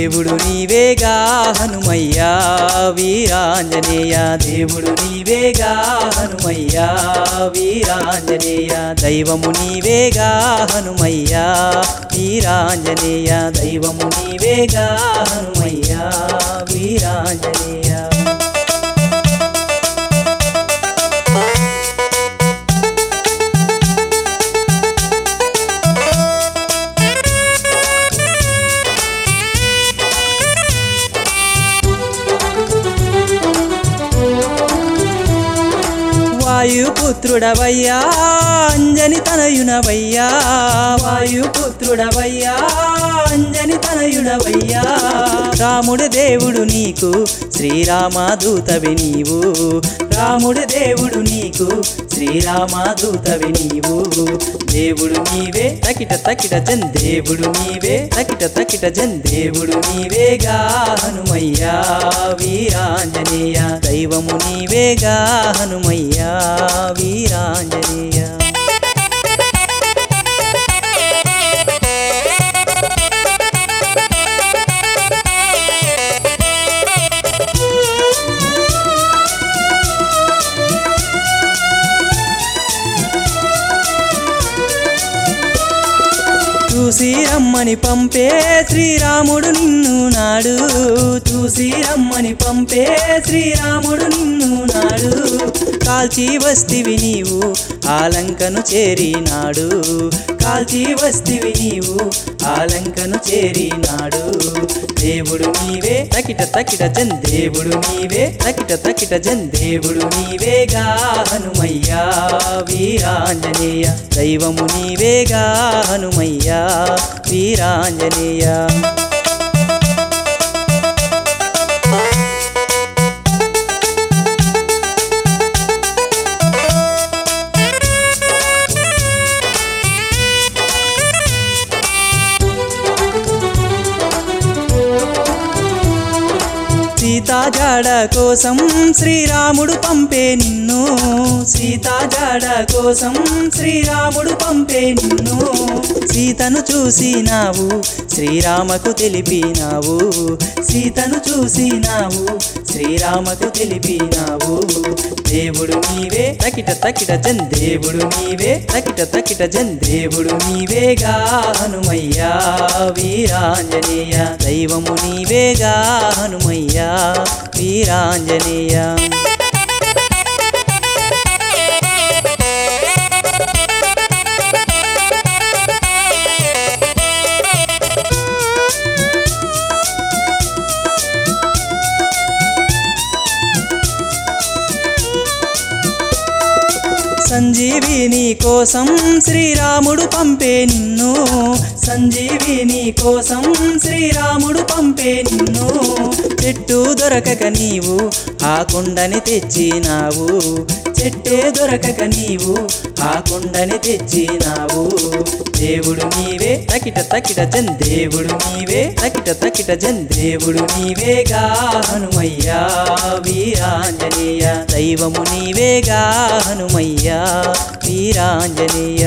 దేవుడు నీవేగా హనుమయ్యా వీరాంజనేయ దేవుడు నీవేగా హనుమయ్యా వీరాంజనేయ దైవము నీవేగా హనుమయ్యా వీరాంజనేయ దైవము నీవేగా హనుమయ్యా వీరాంజనేయ వాయుపుత్రుడవయ్యా అంజని తనయునవయ్యా వాయుపుత్రుడవయ్యా అంజని తనయుడవయ్యా రాముడు దేవుడు నీకు శ్రీరామదూతవి నీవు రాముడు దేవుడు నీకు శ్రీరామదూతవి నీవు దేవుడు నీవే తకిట తకిట జన్ దేవుడు నీవే తకిట తకిట జన్ దేవుడు నీవేగా హనుమయ్యా వీరాంజనేయ దైవము నీవేగా హనుమయ్యా వీరాంజనేయ చూసి రమ్మని పంపే శ్రీరాముడు నిన్ను నాడు చూసి రమ్మని పంపే శ్రీరాముడు నిన్ను నాడు కాల్చి వస్తివి నీవు ఆలంకను చేరినాడు కాల్చి వస్తివి నీవు ఆలంకను చేరినాడు దేవుడు నీవే తకిట తకిట జన్ దేవుడు నీవే తకిట తకిట జన్ దేవుడు నీవేగా హనుమయ్యా వీరాంజనేయ దైవము నీవేగా హనుమయ్యా వీరాంజనేయ సీతా జాడ కోసం శ్రీరాముడు పంపే నిన్ను సీతా జాడ కోసం శ్రీరాముడు పంపే నిన్ను సీతను చూసినావు శ్రీరామకు తెలిపినావు సీతను చూసినావు శ్రీరామకు తెలిపినావు దేవుడు నీవే తకిట తకిట జన్ దేవుడు నీవే తకిట తకిట జన్ దేవుడు నీవేగా హనుమయ్యా వీరాంజనేయ దైవము నీవేగా హనుమయ్యా వీరాంజనేయ సంజీవిని కోసం శ్రీరాముడు పంపే నిన్ను సంజీవిని కోసం శ్రీరాముడు పంపే నిన్ను చెట్టు దొరకక నీవు ఆ కొండని తెచ్చినావు చెట్టే దొరకక నీవు ఆ కొండని తెచ్చినావు దేవుడు నీవే తకిట తకిట జన్ దేవుడు నీవే తకిట తకిట జన్ దేవుడు నీవేగా హనుమయ్యా వీరాంజనేయ దైవము నీవేగా హనుమయ్యా వీరాంజనేయ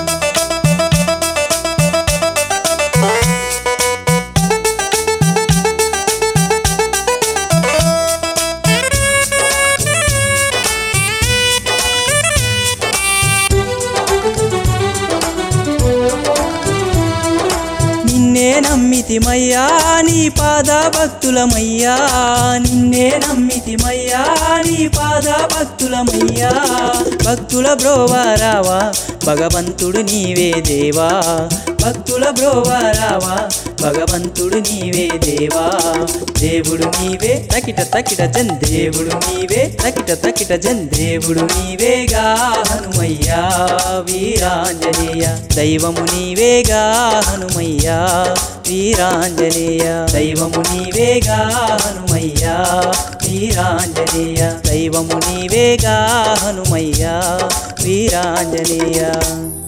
నిన్నే నమ్మితిమయ్యా నీ పాద భక్తులమయ్యా నిన్నే నమ్మితిమయ్యా నీ పాద భక్తులమయ్యా భక్తుల బ్రోవారావా భగవంతుడు నీవే దేవా భక్తుల బ్రోవారావా భగవంతుడు నీవే దేవా దేవుడు నీవే తకిట తకిట జన్ దేవుడు నీవే తకిట తకిట జన్ దేవుడు నీవేగా హనుమయ్యా వీరాంజనేయ దైవము నీవేగా హనుమయ్యా వీరాంజనేయ దైవము నీవేగా హనుమయ్యా వీరాంజనేయ దైవము నీవేగా హనుమయ్యా వీరాంజనేయ